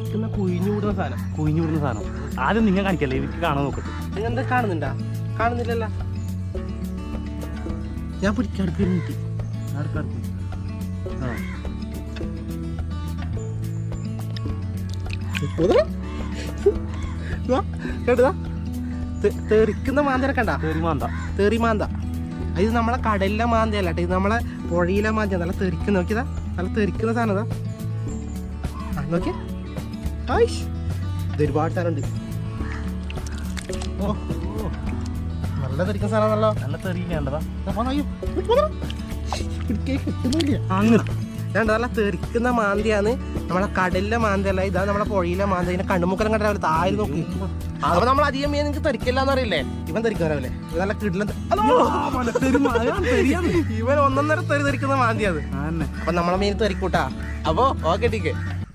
തെറിക്കുന്ന കുഴിഞ്ഞു കൂടുന്ന സാധനം കുഴിഞ്ഞു വിടുന്ന സാധനം ആദ്യം നിങ്ങൾ കാണിക്കല്ലേ എനിക്ക് കാണാൻ നോക്കട്ടെ നിങ്ങൾ എന്താ കാണുന്നുണ്ടാ കാണുന്നില്ലല്ലോ ഞാൻ പിടിക്കാൻ അടുക്കൊരു മിനിറ്റ് ആ കേട്ടതാ തെറിക്കുന്ന മാന്തര കണ്ട കയറി മാന്ത തെറി മാന്ത ഇത് നമ്മളെ കടലിലെ മാന്തയല്ല കേട്ടോ ഇത് നമ്മളെ പുഴയിലെ മാന്ത നല്ല തെറിക്കുന്ന നോക്കിയതാ നല്ല തെറിക്കുന്ന സാധനം ഇതാ ആ നോക്കിയ ആയിഷ് ഇത് ഒരുപാട് സാധനം ഉണ്ട് ഓ ഓ. നല്ല തെറിക്കുന്ന സാധനമാണല്ലോ നല്ല തെറി വേണ്ടതാ അയ്യോ കിട്ടുന്നില്ല അങ്ങനെ രണ്ട് നല്ല തെറിക്കുന്ന മാന്തിയാണ് നമ്മളെ കടലിലെ മാന്തല്ല ഇതാ നമ്മളെ പുഴയിലെ മാന്ത ഇതിന്റെ കണ്ണുമുക്കലം കണ്ടാൽ താഴെ നോക്കി അപ്പൊ നമ്മൾ അധികം മീൻ നിങ്ങൾക്ക് തെറിക്കില്ല എന്നറിയില്ലേ ഇവൻ തെറിക്കാറാവില്ലേ ഇത് നല്ല കിടിലൻ ഇവൻ ഒന്നൊന്നര തെറി തെറിക്കുന്ന മാന്തിയത് ആ തന്നെ അപ്പൊ നമ്മളെ മീൻ തെറിക്കൂട്ടാ അപ്പൊ ഓക്കെ ടീക്ക്